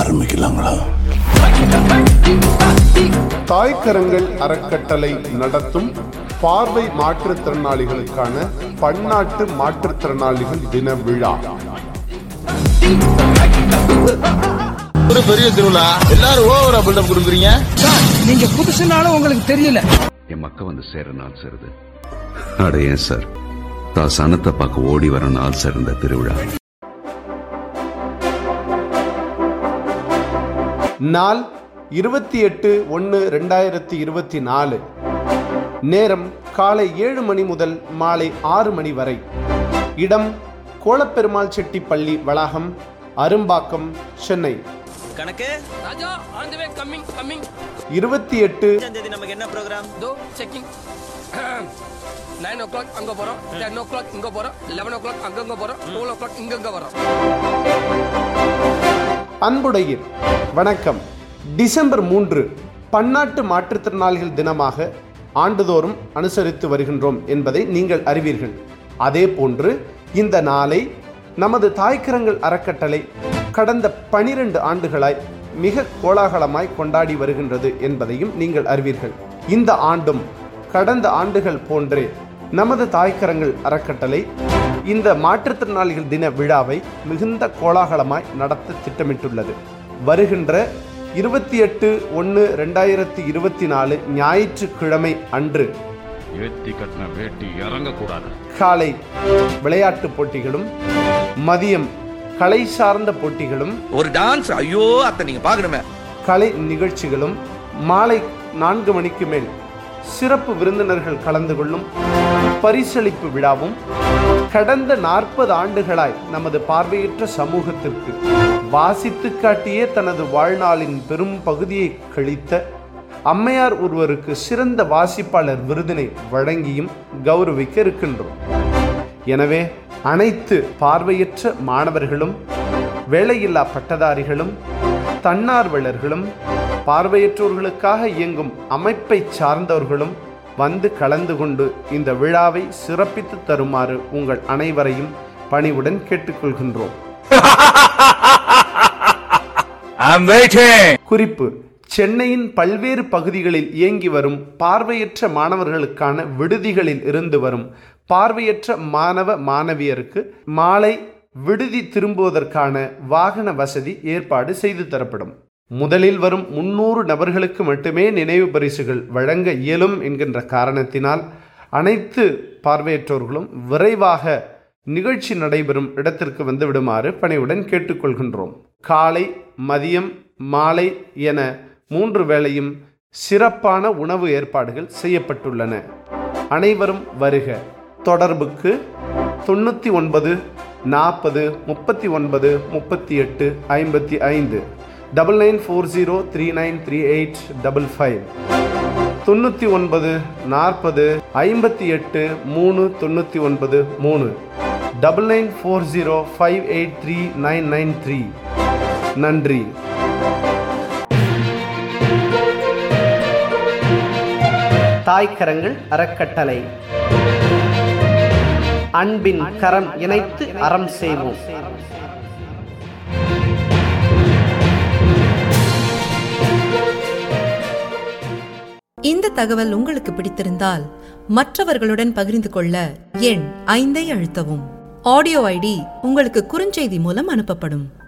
ஆரம்பிக்கலாங்களா தாய்க்கரங்கள் அறக்கட்டளை நடத்தும் பார்வை மாற்றுத்திறனாளிகளுக்கான பன்னாட்டு மாற்றுத்திறனாளிகள் தின விழா ஒரு பெரிய திருவிழா எல்லாரும் ஓவரா பில்டப் கொடுக்குறீங்க நீங்க புதுசுனாலும் உங்களுக்கு தெரியல என் மக்க வந்து சேர நாள் சேருது அட ஏன் சார் தான் சனத்தை பார்க்க ஓடி வர நாள் சேர்ந்த திருவிழா நாள் இருபத்தி எட்டு ஒன்று ரெண்டாயிரத்தி இருபத்தி நாலு நேரம் காலை ஏழு மணி முதல் மாலை ஆறு மணி வரை இடம் கோலப்பெருமாள் செட்டி பள்ளி வளாகம் அரும்பாக்கம் சென்னை கணக்கு Raja on the way coming coming இருபத்தி எட்டு அஞ்சாம் தேதி நமக்கு என்ன ப்ரோக்ராம் தோ செக்கிங் நைன் ஓ கிளாக் அங்க போறோம் டென் ஓ கிளாக் இங்க போறோம் லெவன் ஓ கிளாக் அங்கங்க போறோம் டுவெல் ஓ கிளாக் இங்கங்க வரோம் அன்புடையீர் வணக்கம் டிசம்பர் மூன்று பன்னாட்டு மாற்றுத்திறனாளிகள் தினமாக ஆண்டுதோறும் அனுசரித்து வருகின்றோம் என்பதை நீங்கள் அறிவீர்கள் அதே போன்று இந்த நாளை நமது தாய்க்கரங்கள் அறக்கட்டளை கடந்த பனிரெண்டு ஆண்டுகளாய் மிக கோலாகலமாய் கொண்டாடி வருகின்றது என்பதையும் நீங்கள் அறிவீர்கள் இந்த ஆண்டும் கடந்த ஆண்டுகள் போன்றே நமது தாய்க்கரங்கள் அறக்கட்டளை இந்த மாற்றுத்திறனாளிகள் தின விழாவை மிகுந்த கோலாகலமாய் நடத்த திட்டமிட்டுள்ளது வருகின்ற இருபத்தி எட்டு ஒன்று ரெண்டாயிரத்தி இருபத்தி நாலு ஞாயிற்றுக்கிழமை அன்று ஏத்தி கட்டின வேட்டி இறங்கக்கூடாது காலை விளையாட்டுப் போட்டிகளும் மதியம் கலை சார்ந்த போட்டிகளும் ஒரு டான்ஸ் ஐயோ அத்தை நீங்க பாக்கணுமே கலை நிகழ்ச்சிகளும் மாலை நான்கு மணிக்கு மேல் சிறப்பு விருந்தினர்கள் கலந்து கொள்ளும் பரிசளிப்பு விழாவும் கடந்த நாற்பது ஆண்டுகளாய் நமது பார்வையற்ற சமூகத்திற்கு வாசித்து காட்டியே தனது வாழ்நாளின் பெரும் பகுதியை கழித்த அம்மையார் ஒருவருக்கு சிறந்த வாசிப்பாளர் விருதினை வழங்கியும் கௌரவிக்க இருக்கின்றோம் எனவே அனைத்து பார்வையற்ற மாணவர்களும் வேலையில்லா பட்டதாரிகளும் தன்னார்வலர்களும் பார்வையற்றோர்களுக்காக இயங்கும் அமைப்பை சார்ந்தவர்களும் வந்து கலந்து கொண்டு இந்த விழாவை சிறப்பித்து தருமாறு உங்கள் அனைவரையும் பணிவுடன் கேட்டுக்கொள்கின்றோம் குறிப்பு சென்னையின் பல்வேறு பகுதிகளில் இயங்கி வரும் பார்வையற்ற மாணவர்களுக்கான விடுதிகளில் இருந்து வரும் பார்வையற்ற மாணவ மாணவியருக்கு மாலை விடுதி திரும்புவதற்கான வாகன வசதி ஏற்பாடு செய்து தரப்படும் முதலில் வரும் முன்னூறு நபர்களுக்கு மட்டுமே நினைவு பரிசுகள் வழங்க இயலும் என்கின்ற காரணத்தினால் அனைத்து பார்வையற்றோர்களும் விரைவாக நிகழ்ச்சி நடைபெறும் இடத்திற்கு வந்து விடுமாறு பணிவுடன் கேட்டுக்கொள்கின்றோம் காலை மதியம் மாலை என மூன்று வேளையும் சிறப்பான உணவு ஏற்பாடுகள் செய்யப்பட்டுள்ளன அனைவரும் வருக தொடர்புக்கு தொண்ணூற்றி ஒன்பது நாற்பது முப்பத்தி ஒன்பது முப்பத்தி எட்டு ஐம்பத்தி ஐந்து double nine four zero three nine three eight double five தொண்ணூற்றி ஒன்பது நாற்பது ஐம்பத்தி எட்டு மூணு தொண்ணூற்றி ஒன்பது மூணு double nine four zero five eight three nine nine three நன்றி தாய்க்கரங்கள் அறக்கட்டளை அன்பின் கரம் இணைத்து அறம் செய்வோம் இந்த தகவல் உங்களுக்கு பிடித்திருந்தால் மற்றவர்களுடன் பகிர்ந்து கொள்ள எண் ஐந்தை அழுத்தவும் ஆடியோ ஐடி உங்களுக்கு குறுஞ்செய்தி மூலம் அனுப்பப்படும்